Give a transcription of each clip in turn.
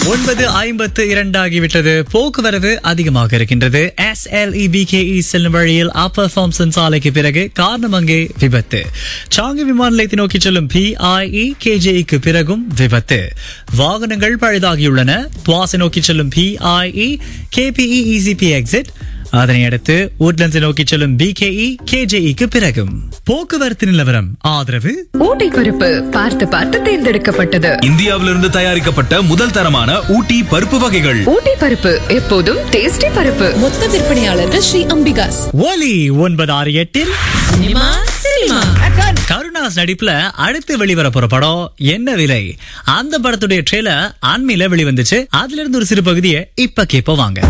ஒன்பது ஐம்பத்து இரண்டாகிவிட்டது போக்குவரவு அதிகமாக இருக்கின்றது எஸ் எல் இ செல்லும் வழியில் அப்பர் ஃபார்ம்சன் சாலைக்கு பிறகு காரணமங்கே விபத்து சாங்கி விமான நிலையத்தை நோக்கி செல்லும் பிஐஇ கேஜேஇக்கு பிறகும் விபத்து வாகனங்கள் பழுதாகியுள்ளன துவாசை நோக்கி செல்லும் பிஐஇ கேபிஇ இசிபி எக்ஸிட் அதனை அடுத்து உட்லண்ட்ஸை நோக்கி செல்லும் பிகேஇ கேஜேஇக்கு பிறகும் போக்குவரத்து நிலவரம் ஆதரவு ஊட்டி பருப்பு பார்த்து பார்த்து தேர்ந்தெடுக்கப்பட்டது இந்தியாவிலிருந்து தயாரிக்கப்பட்ட முதல் தரமான ஊட்டி பருப்பு வகைகள் ஊட்டி பருப்பு எப்போதும் டேஸ்டி பருப்பு மொத்த விற்பனையாளர்கள் ஸ்ரீ அம்பிகாஸ் ஒலி ஒன்பது ஆறு எட்டில் சினிமா சினிமா கருணாஸ் நடிப்புல அடுத்து வெளிவர போற படம் என்ன விலை அந்த படத்துடைய ட்ரெய்லர் அண்மையில வெளிவந்துச்சு அதுல இருந்து ஒரு சிறு பகுதியை இப்ப கேப்ப வாங்க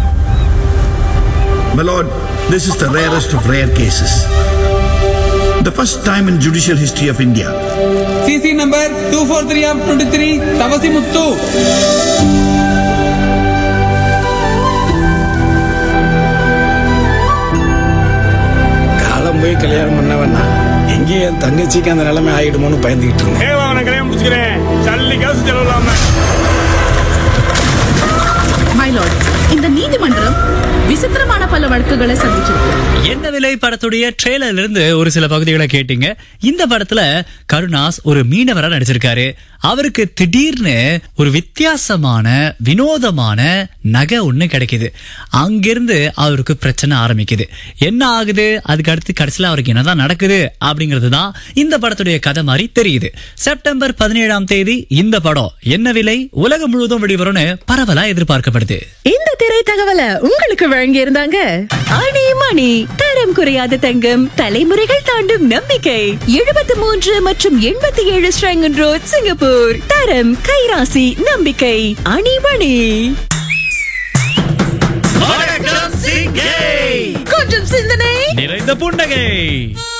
My lord, this is the rarest of rare cases. The first time in judicial history of India. CC number 243 of 23, Tavasi Muttu. காலம் போய் கல்யாணம் பண்ண வேணாம் எங்கேயும் என் தங்கச்சிக்கு அந்த நிலைமை ஆயிடுமோன்னு பயந்துகிட்டு இருந்தேன் தேவான கல்யாணம் முடிச்சுக்கிறேன் சல்லி காசு செலவு இல்லாம மைலாட் இந்த நீதிமன்றம் விசித்திரமான பல வழக்குகளை சந்திச்சிருக்கு என்ன விலை படத்துடைய ட்ரெய்லர்ல இருந்து ஒரு சில பகுதிகளை கேட்டீங்க இந்த படத்துல கருணாஸ் ஒரு மீனவரா நடிச்சிருக்காரு அவருக்கு திடீர்னு ஒரு வித்தியாசமான வினோதமான நகை ஒண்ணு கிடைக்குது அங்கிருந்து அவருக்கு பிரச்சனை ஆரம்பிக்குது என்ன ஆகுது அதுக்கு அடுத்து கடைசியில அவருக்கு என்னதான் நடக்குது அப்படிங்கிறது தான் இந்த படத்துடைய கதை மாதிரி தெரியுது செப்டம்பர் பதினேழாம் தேதி இந்த படம் என்ன விலை உலகம் முழுவதும் வெளிவரும்னு பரவலா எதிர்பார்க்கப்படுது இந்த திரை தகவலை உங்களுக்கு வழங்கி இருந்தாங்க அணி மணி தரம் குறையாத தங்கம் தலைமுறைகள் தாண்டும் நம்பிக்கை எழுபத்தி மூன்று மற்றும் எண்பத்தி ஏழு ஸ்ரங்கன் ரோட் சிங்கப்பூர் தரம் கைராசி நம்பிக்கை அணிமணி வணக்கம் சிங்கை கொஞ்சம் சிந்தனை நிறைந்த புன்னகை